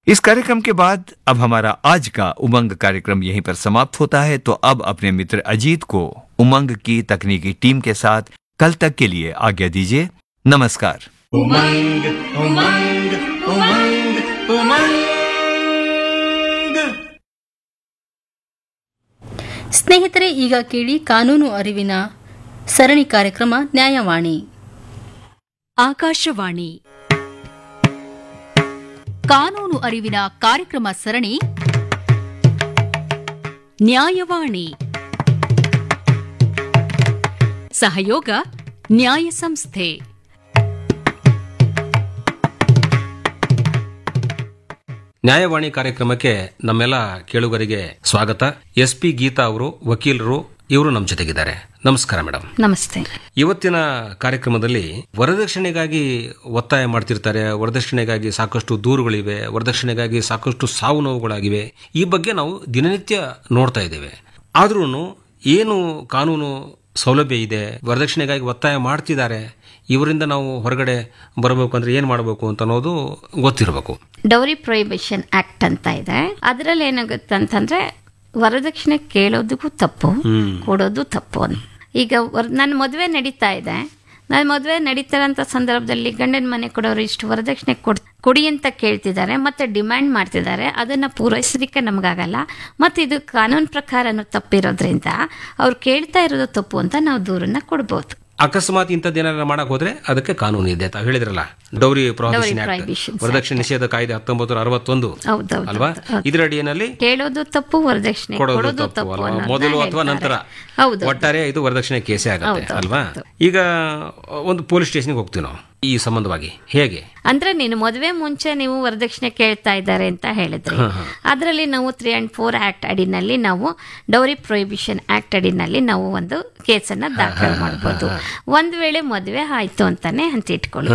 इस कार्यक्रम के बाद अब हमारा आज का उमंग कार्यक्रम यहीं पर समाप्त होता है तो अब अपने मित्र अजीत को उमंग की तकनीकी टीम के साथ कल तक के लिए आज्ञा दीजिए नमस्कार उमंग उमंग उमंग उमंग ಸ್ನೇಹಿತರೆ ಈಗ ಕೇಳಿ ಕಾನೂನು ಅರಿವಿನ ಸರಣಿ ಕಾರ್ಯಕ್ರಮ ನ್ಯಾಯವಾಣಿ ಆಕಾಶವಾಣಿ ಕಾನೂನು ಅರಿವಿನ ಕಾರ್ಯಕ್ರಮ ಸರಣಿ ನ್ಯಾಯವಾಣಿ ಸಹಯೋಗ ನ್ಯಾಯ ಸಂಸ್ಥೆ ನ್ಯಾಯವಾಣಿ ಕಾರ್ಯಕ್ರಮಕ್ಕೆ ನಮ್ಮೆಲ್ಲ ಕೇಳುಗರಿಗೆ ಸ್ವಾಗತ ಎಸ್ ಪಿ ಗೀತಾ ಅವರು ವಕೀಲರು ಇವರು ನಮ್ಮ ಜೊತೆಗಿದ್ದಾರೆ ನಮಸ್ಕಾರ ಮೇಡಮ್ ನಮಸ್ತೆ ಇವತ್ತಿನ ಕಾರ್ಯಕ್ರಮದಲ್ಲಿ ವರದಕ್ಷಿಣೆಗಾಗಿ ಒತ್ತಾಯ ಮಾಡ್ತಿರ್ತಾರೆ ವರದಕ್ಷಿಣೆಗಾಗಿ ಸಾಕಷ್ಟು ದೂರುಗಳಿವೆ ವರದಕ್ಷಿಣೆಗಾಗಿ ಸಾಕಷ್ಟು ಸಾವು ನೋವುಗಳಾಗಿವೆ ಈ ಬಗ್ಗೆ ನಾವು ದಿನನಿತ್ಯ ನೋಡ್ತಾ ಇದ್ದೇವೆ ಆದ್ರೂ ಏನು ಕಾನೂನು ಸೌಲಭ್ಯ ಇದೆ ವರದಕ್ಷಿಣೆಗಾಗಿ ಒತ್ತಾಯ ಮಾಡ್ತಿದ್ದಾರೆ ಇವರಿಂದ ನಾವು ಹೊರಗಡೆ ಬರಬೇಕು ಅಂದ್ರೆ ಏನ್ ಮಾಡಬೇಕು ಅಂತ ಅನ್ನೋದು ಗೊತ್ತಿರಬೇಕು ಡೌರಿ ಪ್ರೊಹಿಬಿಷನ್ ಆಕ್ಟ್ ಅಂತ ಇದೆ ಅದರಲ್ಲಿ ಏನಾಗುತ್ತೆ ಅಂತಂದ್ರೆ ವರದಕ್ಷಿಣೆ ಕೇಳೋದಕ್ಕೂ ತಪ್ಪು ಕೊಡೋದು ತಪ್ಪು ಅಂತ ಈಗ ವರ್- ನನ್ನ ಮದುವೆ ನಡೀತಾ ಇದೆ ನನ್ನ ಮದುವೆ ನಡೀತಾರಂತ ಸಂದರ್ಭದಲ್ಲಿ ಗಂಡನ ಮನೆ ಕೊಡೋರು ಇಷ್ಟು ವರದಕ್ಷಿಣೆ ಕೊಡ್ ಕೊಡಿ ಅಂತ ಕೇಳ್ತಿದ್ದಾರೆ ಮತ್ತೆ ಡಿಮ್ಯಾಂಡ್ ಮಾಡ್ತಿದ್ದಾರೆ ಅದನ್ನ ಪೂರೈಸಲಿಕ್ಕೆ ನಮಗಾಗಲ್ಲ ಮತ್ತೆ ಇದು ಕಾನೂನು ಪ್ರಕಾರನೂ ತಪ್ಪಿರೋದ್ರಿಂದ ಅವ್ರು ಕೇಳ್ತಾ ಇರೋದು ತಪ್ಪು ಅಂತ ನಾವು ದೂರನ್ನ ಕೊಡ್ಬೋದು ಅಕಸ್ಮಾತ್ ಇಂಥದ್ದೇನಾರ ಮಾಡಕ್ ಹೋದ್ರೆ ಅದಕ್ಕೆ ಕಾನೂನು ಇದೆ ತಾವು ಹೇಳಿದ್ರಲ್ಲ ಡೌರಿ ಪ್ರೊಹಿಬಿಷನ್ ಆಕ್ಟ್ Prohibition ವರದಕ್ಷಿಣೆ ನಿಷೇಧ ಕಾಯ್ದೆ ಹತ್ತೊಂಬತ್ತು ನೂರ ಅರವತ್ತೊಂದು ಹೌದೌದು ಅಲ್ವಾ ಇದರ ಅಡಿಯಲ್ಲಿ ಕೇಳೋದು ತಪ್ಪು ವರದಕ್ಷಿಣೆ ಕೊಡೋದು ತಪ್ಪು ಅಲ್ವಾ ಅನ್ನೋದನ್ನ ಮೊದಲು ಅಥವಾ ಹೇಳ್ತಾರೆ. ನಂತರ ಹೌದು ಒಟ್ಟಾರೆ ಇದು ವರದಕ್ಷಿಣೆ ಕೇಸೇ ಆಗುತ್ತೆ ಹೌದು, ಅಲ್ವಾ ಈಗ ಒಂದು ಪೊಲೀಸ್ ಸ್ಟೇಷನ್ಗೆ ಹೋಗ್ತೀವಿ ನಾವು ಈ ಸಂಬಂಧವಾಗಿ ಹೇಗೆ ಅಂದ್ರೆ ನೀನು ಮದುವೆ ಮುಂಚೆ ನೀವು ವರದಕ್ಷಿಣೆ ಕೇಳ್ತಾ ಇದ್ದಾರೆ ಅಂತ ಹೇಳಿದ್ರಿ ಅದರಲ್ಲಿ ನಾವು ತ್ರೀ ಅಂಡ್ ಫೋರ್ ಆಕ್ಟ್ ಅಡಿನಲ್ಲಿ ನಾವು ಡೌರಿ ಪ್ರೊಹಿಬಿಷನ್ ಆಕ್ಟ್ ಅಡಿನಲ್ಲಿ ನಾವು ಒಂದು ಕೇಸನ್ನ ದಾಖಲು ಮಾಡಬಹುದು ಒಂದ್ ವೇಳೆ ಮದುವೆ ಆಯ್ತು ಅಂತಾನೆ ಅಂತ ಇಟ್ಕೊಳ್ಳಿ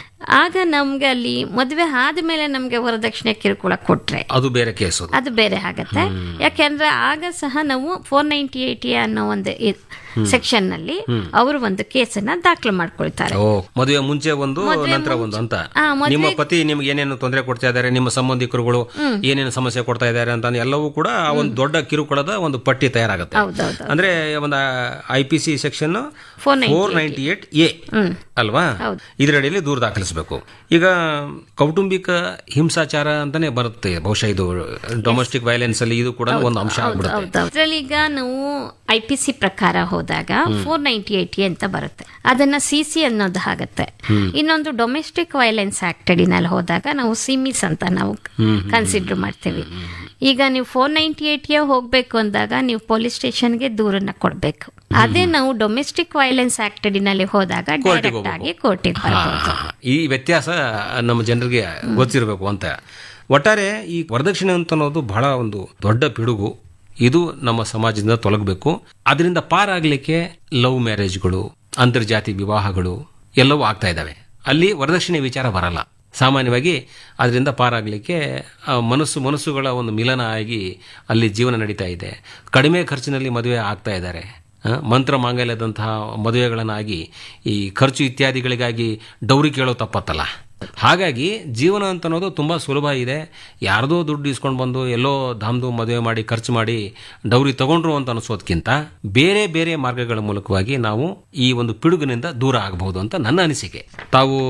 ಆಗ ನಮ್ಗೆ ಅಲ್ಲಿ ಮದುವೆ ಆದ್ಮೇಲೆ ನಮ್ಗೆ ವರದಕ್ಷಿಣೆ ಕಿರುಕುಳ ಕೊಟ್ರೆ ಅದು ಬೇರೆ ಕೇಸು ಅದು. ಅದು ಬೇರೆ ಆಗತ್ತೆ ಯಾಕೆಂದ್ರೆ ಆಗ ಸಹ ನಾವು ಫೋರ್ ನೈಂಟಿ ಏಟಿ ಅನ್ನೋ ಒಂದು ಸೆಕ್ಷನ್ ನಲ್ಲಿ ಅವರು ಒಂದು ಕೇಸನ್ನ ದಾಖಲು ಮಾಡ್ಕೊಳ್ತಾರೆ ಓ ಮದುವೆ ಮುಂಚೆ ಒಂದು ಮದುವೆ ನಂತರ ಮುಂಚೆ- ಒಂದು ಅಂತ ಆ, ಮದುವೆ- ನಿಮ್ಮ ಪತಿ ನಿಮ್ಗೆ ಏನೇನು ತೊಂದರೆ ಕೊಡ್ತಾ ಇದ್ದಾರೆ ನಿಮ್ಮ ಸಂಬಂಧಿಕರುಗಳು ಏನೇನು ಸಮಸ್ಯೆ ಕೊಡ್ತಾ ಇದ್ದಾರೆ ಅಂತ ಎಲ್ಲವೂ ಕೂಡ ಆ ಒಂದು ದೊಡ್ಡ ಕಿರುಕುಳದ ಒಂದು ಪಟ್ಟಿ ತಯಾರಾಗುತ್ತೆ ಹೌದೌದು. ಅಂದ್ರೆ ಒಂದು I P C section 498 four ninety eight A ಅಲ್ವಾ ಇದರಡಿಯಲ್ಲಿ ದೂರ ದಾಖಲಿಸಬೇಕು ಈಗ ಕೌಟುಂಬಿಕ ಹಿಂಸಾಚಾರ ಅಂತಾನೆ ಬರುತ್ತೆ ಬಹುಶಃ ಇದು ಡೊಮೆಸ್ಟಿಕ್ ವೈಲೆನ್ಸ್ ಅಲ್ಲಿ ಇದು ಕೂಡ ಒಂದು ಅಂಶ ಆಗ್ಬಿಡುತ್ತೆ ಅದ್ರಲ್ಲಿ ಈಗ ನಾವು ಐ ಪಿ ಸಿ ಪ್ರಕಾರ ಹೋದಾಗ ಫೋರ್ ನೈಂಟಿ ಏಟಿ ಅಂತ ಬರುತ್ತೆ ಅದನ್ನ ಸಿ ಸಿ ಅನ್ನೋದು ಆಗುತ್ತೆ ಇನ್ನೊಂದು ಡೊಮೆಸ್ಟಿಕ್ ವೈಲೆನ್ಸ್ ಆಕ್ಟ್ ಅಡಿನಲ್ಲಿ ಹೋದಾಗ ನಾವು ಸಿಮಿಸ್ ಅಂತ ನಾವು ಕನ್ಸಿಡರ್ ಮಾಡ್ತೇವೆ ಈಗ ನೀವು ಫೋರ್ ನೈಂಟಿ ಏಟಿಯ ಹೋಗ್ಬೇಕು ಅಂದಾಗ ನೀವು ಪೊಲೀಸ್ ಸ್ಟೇಷನ್ಗೆ ದೂರನ್ನ ಕೊಡ್ಬೇಕು ಅದೇ ನಾವು ಡೊಮೆಸ್ಟಿಕ್ ವೈಲೆನ್ಸ್ ಆಕ್ಟ್ ಅಡಿನಲ್ಲಿ ಹೋದಾಗ ಡೈರೆಕ್ಟ್ ಆಗಿ ಕೋರ್ಟಿಗೆ ಬರ್ಬೋದು ಈ ವ್ಯತ್ಯಾಸ ನಮ್ಮ ಜನರಿಗೆ ಗೊತ್ತಿರಬೇಕು ಅಂತ ಒಟ್ಟಾರೆ ಈ ವರದಕ್ಷಿಣೆ ಅಂತ ಅನ್ನೋದು ಬಹಳ ಒಂದು ದೊಡ್ಡ ಪಿಡುಗು ಇದು ನಮ್ಮ ಸಮಾಜದಿಂದ ತೊಲಗಬೇಕು ಅದರಿಂದ ಪಾರಾಗಲಿಕ್ಕೆ ಲವ್ ಮ್ಯಾರೇಜ್ಗಳು ಅಂತರ್ಜಾತಿ ವಿವಾಹಗಳು ಎಲ್ಲವೂ ಆಗ್ತಾ ಇದ್ದಾವೆ ಅಲ್ಲಿ ವರದಕ್ಷಿಣೆ ವಿಚಾರ ಬರಲ್ಲ ಸಾಮಾನ್ಯವಾಗಿ ಅದರಿಂದ ಪಾರಾಗಲಿಕ್ಕೆ ಆ, ಮನಸ್ಸು ಮನಸ್ಸುಗಳ ಒಂದು ಮಿಲನ ಆಗಿ ಅಲ್ಲಿ ಜೀವನ ನಡೀತಾ ಇದೆ ಕಡಿಮೆ ಖರ್ಚಿನಲ್ಲಿ ಮದುವೆ ಆಗ್ತಾ ಇದ್ದಾರೆ ಆ, ಮಂತ್ರ ಮಾಂಗಲ್ಯದಂತಹ ಮದುವೆಗಳನ್ನಾಗಿ ಈ ಖರ್ಚು ಇತ್ಯಾದಿಗಳಿಗಾಗಿ ಡೌರಿ ಕೇಳೋ ತಪ್ಪತ್ತಲ್ಲ ಹಾಗಾಗಿ ಜೀವನ ಅಂತ ಅನ್ನೋದು ತುಂಬಾ ಸುಲಭ ಇದೆ ಯಾರ್ದೋ ದುಡ್ಡು ಇಸ್ಕೊಂಡು ಬಂದು ಎಲ್ಲೋ ಧಾಮ್ದು ಮದುವೆ ಮಾಡಿ ಖರ್ಚು ಮಾಡಿ ಡೌರಿ ತಗೊಂಡ್ರು ಅಂತ ಅನಿಸೋದಕ್ಕಿಂತ ಬೇರೆ ಬೇರೆ ಮಾರ್ಗಗಳ ಮೂಲಕವಾಗಿ ನಾವು ಈ ಒಂದು ಪಿಡುಗಿನಿಂದ ದೂರ ಆಗಬಹುದು ಅಂತ ನನ್ನ ಅನಿಸಿಕೆ ತಾವು